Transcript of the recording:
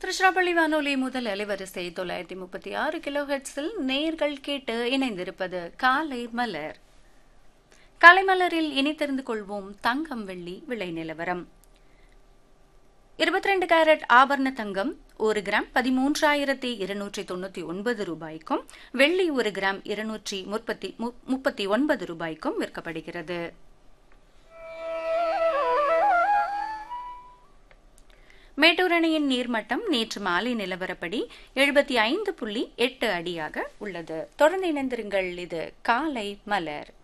திருச்சிராப்பள்ளி வானொலி முதல் அலைவரிசை தொள்ளாயிரத்தி முப்பத்தி ஆறு கிலோ ஹெட்ஸில் நேர்கள் கேட்டு இணைந்திருப்பது காலை மலர் காலை மலரில் இனி தெரிந்து கொள்வோம் தங்கம் வெள்ளி விலை நிலவரம் இருபத்தி ரெண்டு கேரட் ஆபரண தங்கம் ஒரு கிராம் பதிமூன்றாயிரத்தி இருநூற்றி தொண்ணூத்தி ஒன்பது ரூபாய்க்கும் வெள்ளி ஒரு கிராம் இருநூற்றி முப்பத்தி முப்பத்தி ஒன்பது ரூபாய்க்கும் விற்கப்படுகிறது மேட்டூர் அணையின் நீர்மட்டம் நேற்று மாலை நிலவரப்படி எழுபத்தி ஐந்து புள்ளி எட்டு அடியாக உள்ளது தொடர்ந்து இணைந்திருங்கள் இது காலை மலர்